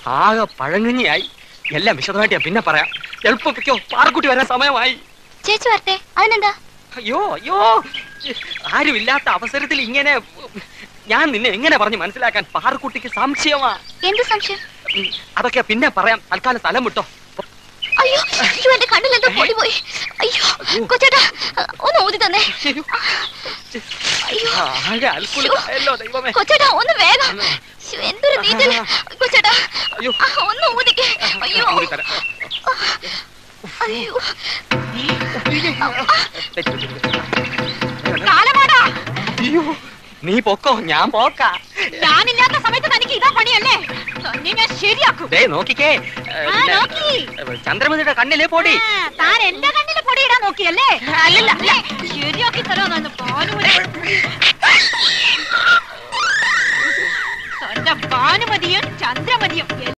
ആകെ പഴങ്ങഞ്ഞിയായി എല്ലാം വിശദമായിട്ട് ഞാൻ പിന്നെ പറയാം എളുപ്പിക്കോ പാറക്കുട്ടി വരാൻ സമയമായി ചേച്ചി വരട്ടെ അതിനെന്താ അയ്യോ അയ്യോ ആരുമില്ലാത്ത അവസരത്തിൽ ഇങ്ങനെ ഞാൻ നിന്നെ എങ്ങനെ പറഞ്ഞു മനസ്സിലാക്കാൻ പാറക്കുട്ടിക്ക് സംശയമാ എന്ത് സംശയം ഉം, അതൊക്കെ പിന്നെ പറയാം തൽക്കാലം സ്ഥലം വിട്ടോ അയ്യോ അയ്യോ എന്റെ കണ്ണിൽ എന്തോ പൊടി പോയി അയ്യോ കൊച്ചേട്ടാ ഒന്ന് ഊതി തന്നെ അയ്യോ ആകെ അത്ഭുതമായല്ലോ ദൈവമേ കൊച്ചേട്ടാ ഒന്ന് വേഗം ശ്ശോ, എന്തൊരു നീറ്റൽ കൊച്ചേട്ടാ അയ്യോ ആ, ഒന്ന് ഊതിക്കേ അയ്യോ ഊതി തരാം. അയ്യോ കാലമാടാ അയ്യോ നീ പൊക്കോ ഞാൻ പോക്കാ ഞാനില്ലാത്ത സമയത്ത് തനിക്ക് ഇതാ പണിയല്ലേ തന്നെ ഞാൻ ശരിയാക്കും ദേ നോക്കിക്കേ ഏ, ആ, പിന്നെ, നോക്കി. ഏ, ചന്ദ്രമതിയുടെ കണ്ണിലെ പൊടി ആ, താൻ എന്റെ കണ്ണില് പൊടിയിടാൻ നോക്കിയല്ലേ അല്ലല്ല ശരിയാക്കി തരാന്ന് ഭാനുമതി തന്റെ ഭാനുമതിയും ചന്ദ്രമതിയും